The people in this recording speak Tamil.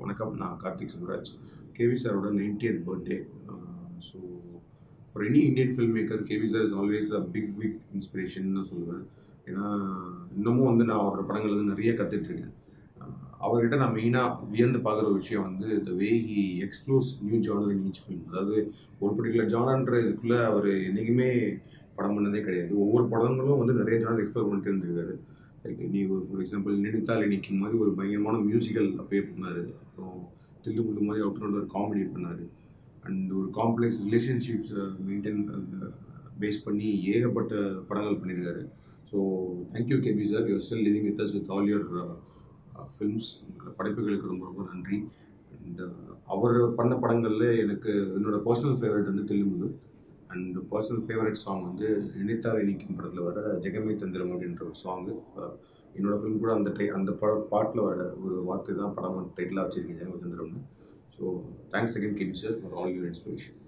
வணக்கம் நான் கார்த்திக் சுப்ராஜ் கேவி சாரோட ninetieth birthday so for any Indian filmmaker KV sir is always a big big inspiration தான் சொல்லுவேன் ஏன்னா இன்னமும் வந்து நான் அவரோட படங்கள் வந்து நிறைய கற்றுட்ருக்கேன் அவர்கிட்ட நான் மெயினாக வியந்து பார்க்குற ஒரு விஷயம் வந்து the way he explores new genre in each film அதாவது ஒரு பர்டிகுலர் ஜானர்ன்ற இதுக்குள்ளே அவர் என்றைக்குமே படம் பண்ணதே கிடையாது ஒவ்வொரு படங்களும் வந்து நிறைய ஜானர் எக்ஸ்ப்ளோர் பண்ணிட்டு இருந்திருக்காரு லைக் நீ ஒரு ஃபார் எக்ஸாம்பிள் நினைத்தால் நிற்கும் மாதிரி ஒரு பயங்கரமான மியூசிக்கல் அப்பே பண்ணார் அப்புறம் தில்லு முள்ளு மாதிரி அவுட் ஒரு காமெடி பண்ணார் அண்ட் ஒரு காம்ப்ளெக்ஸ் ரிலேஷன்ஷிப்ஸ் மெயின்டைன் பேஸ் பண்ணி ஏகப்பட்ட படங்கள் பண்ணியிருக்காரு so thank you KB sir your still living with us with all your films படைப்புகளுக்கு ரொம்ப ரொம்ப நன்றி அண்ட் அவர் பண்ண படங்களில் எனக்கு என்னோட பர்சனல் ஃபேவரட் வந்து தில்லுமுள்ளு அண்ட் பர்சனல் ஃபேவரட் சாங் வந்து நினைத்தால் இனிக்கும் படத்தில் வர ஜெகமே தந்திரம் அப்படின்ற ஒரு சாங்கு என்னோட ஃபிலிம் கூட அந்த டை அந்த பட பாட்டில் வர ஒரு வார்த்தை தான் படம் டைட்டிலாக வச்சுருக்கீங்க ஜெகமே தந்திரம்னு so thanks again KB sir for all your inspiration